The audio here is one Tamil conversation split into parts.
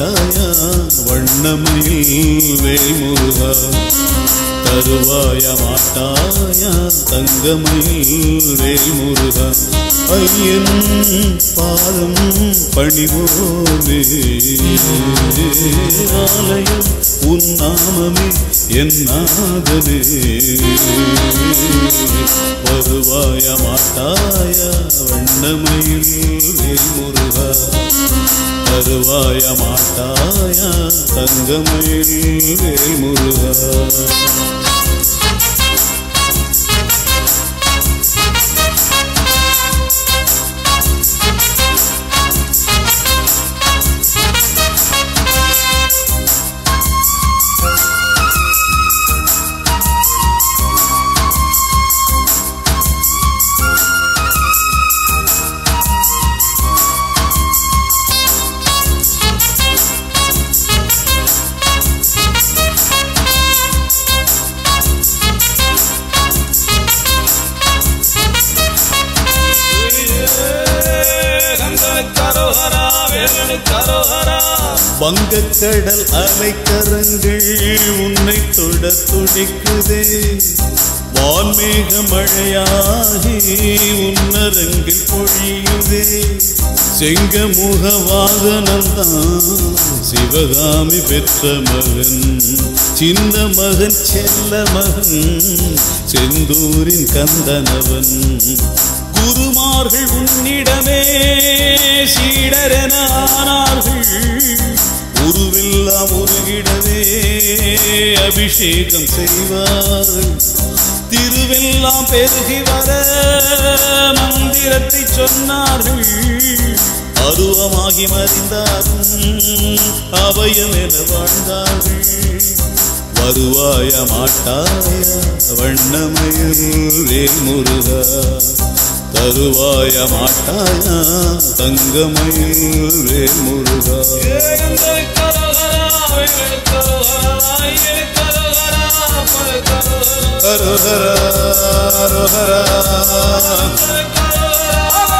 மாட்டாயா வண்ணமயில் வேல்முருகா தருவாய மாட்டாயா தங்கமயில் வேல்முருகா ஐயன் பாதம் பணிவோமே ஆலயம் உன் நாமமே என் நாதனே வருவாய மாட்டாய வண்ணமயில் வேல்முருகா தருவாய மாட்டாய தங்கமயில் வேல்முருகா கரோஹரா வேலனு கரோஹரா வங்கக்கடல் அலைக்கரங்கள் உன்னை தொட துடிக்குதே வான்மேக மழையாகி உன்னரங்கில் பொழியுதே செங்கமுக வாகனம்தான் சிவகாமி பெற்ற மகன் சின்ன மகன் செல்ல மகன் செந்தூரின் கந்தனவன் குருமார்கள் உன்னிடமே சீடரென ஆனார்கள் உருவெல்லாம் உருகிடவே அபிஷேகம் செய்வார்கள் திருவெல்லாம் பெருகி வர மந்திரத்தை சொன்னார்கள் அருவமாகி மறிந்தாரும் அபயம் என வாழ்ந்தார்கள் வருவாய மாட்டாய வண்ணமயில் வேல்முருகா தருவாய மாட்டாய தங்கமயில் வேல்முருகா ஏகந்தல் கரோஹரா வேலனு கரோஹரா ஐயனு கரோஹரா பல கரோஹரா ஹரோஹரா ஹரோஹரா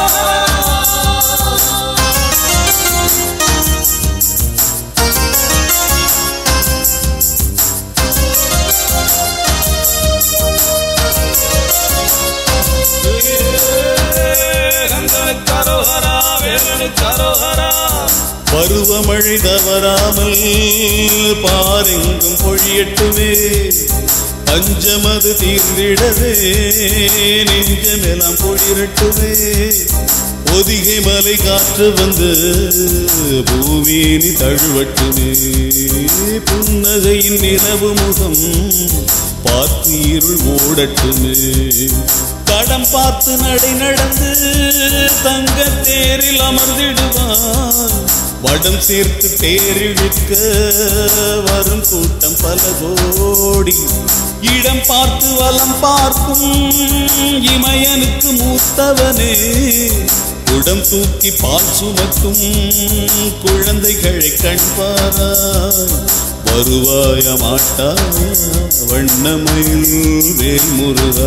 ஏகந்தல் கரோஹரா வேலனு கரோஹரா பருவமழை தவறாமல் பாரெங்கும் பொழியட்டுமே பஞ்சமது தீர்ந்திடவே நெஞ்சமெல்லாம் பொழிரட்டுமே ஒதிகை மலை காற்று வந்து பூமியினி தழுவட்டுமே புன்னகையின் நிலவு முகம் பார்த்து இருள் ஓடட்டுமே தடம் பார்த்து நடை நடந்து தங்க தேரில் அமர்ந்திடுவான் வடம் சேர்த்து தேரிழுக்க வரும் கூட்டம் பல கோடி இடம் பார்த்து வலம் பார்க்கும் இமயனுக்கு மூத்தவனே குடம் தூக்கி பால் சுமக்கும் குழந்தைகளை கண்பாராய் வருவாய மாட்டாய வண்ணமயில் வேல்முருகா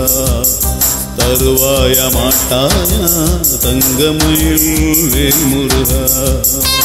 தருவாய மாட்டாய தங்கமயில் வேல்முருகா